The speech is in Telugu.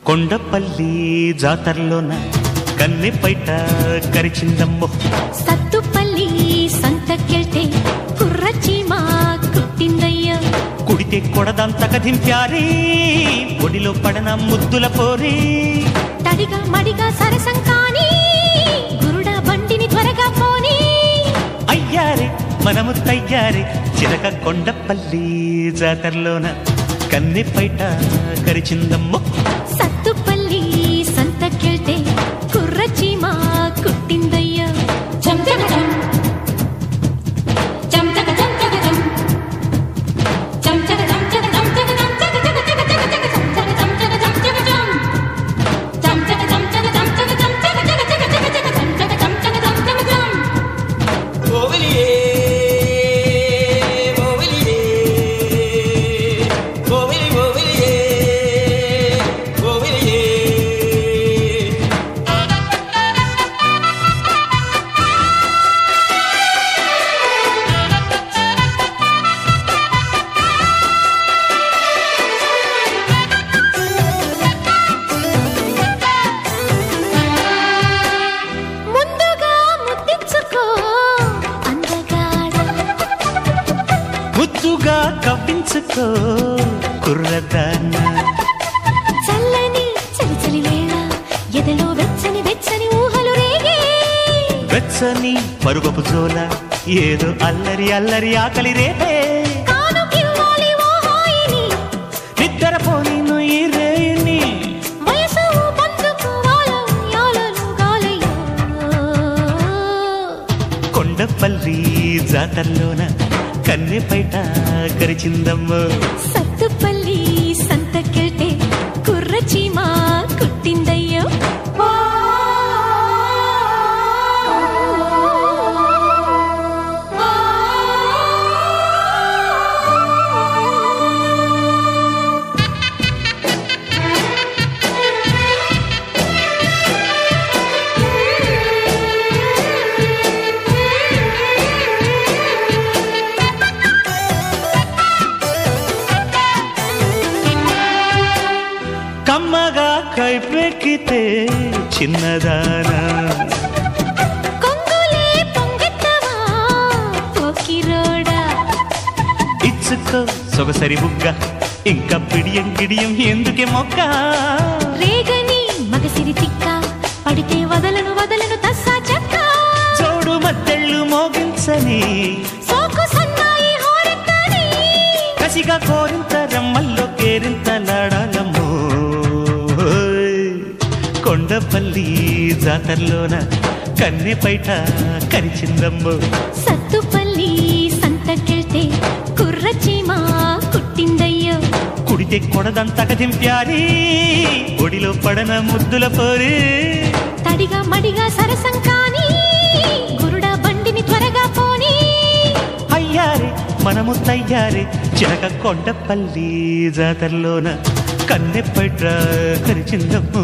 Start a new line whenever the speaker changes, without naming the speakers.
కొండపల్లి జాతరలోన కన్నె పైట కరిచిందమ్మో
సత్తుపల్లి సంతకెళ్తే కుర్రచీమా కుట్టిందయ్యా
కుడితే కొడదంతక దింపారే ఒడిలో పడన ముద్దుల పోరే
తడిగా మడిగా సరసం కాని గురుడ బండిని త్వరగా పోని
అయ్యారే మనము తయ్యారే చిలక కొండపల్లి జాతరలోన కన్నె పైట కరిచిందమ్మో
సత్తుపల్లి సంతకెళ్తే కుర్రచీమా కుట్టిందయ్యా
జం జగ జం జం జగ జం జగ జం జం జగ జం జగ జం జగ జం జగ జగ జగ జగ జగ జం జగ జం జగ జం జగ జం జం జగ జం జగ జం జగ జం జగ జగ జగ జగ జగ జం జగ జం జగ జం జగ జం
ఓవిలియే ఓవిలియే ఓవిలి ఓవిలియే ఓవిలియే
ముందుగా ముద్దించుకో అందగాడ
ముద్దుగా కవ్వించుకో కుర్రదాన్న
చల్లని చలి చలి వేళ ఎదలో వెచ్చని వెచ్చని ఊహలు రేగే
వెచ్చని పరుగపు జోల ఏదో అల్లరి అల్లరి ఆకలి రేపే
కానుకివ్వాలి ఓ హాయిని
నిద్రపోని ఈ రేయిని
వయసు బంధుకు వాలం యాలలు గాలయ్యో
కొండపల్లి జాతరలోన కన్నె పైట కరిచిందమ్మో
సత్తుపల్లి సంతకెళ్తే కుర్రచీమా కుట్టిందయ్యో
కమ్మగా కైపెక్కితే చిన్నదానా
కొంగులే పొంగెత్తవా పోకిరోడా
ఇచ్చుకో సొగసరి బుగ్గ ఇంకా పిడియం గిడియం ఎందుకే మొక్క
రేగని మగసిరి తిక్క పడితే వదలను వదలను తస్సా చెక్క
చోడు మద్దెళ్ళు మోగించని
సోకు సన్నాయి హోరెత్తని
కసిగా కోరింత రమ్మల్లో కేరింత లాడాలమ్మో ఓయ్. కొండపల్లి జాతరలోన కన్నె పైట కరిచిందమ్మో
సత్తుపల్లి సంతకెళ్తే కుర్రచీమా కుట్టిందయ్యో
కుడితే కొడదంతక దింప్యారి ఒడిలో పడన ముద్దుల పోరే
తడిగా మడిగా సరసం కాని గురుడ బండిని త్వరగా పోని
అయ్యారే మనము తయ్యారే చిలక కొండపల్లి జాతరలోన కన్నె పైట కరిచిందమ్మో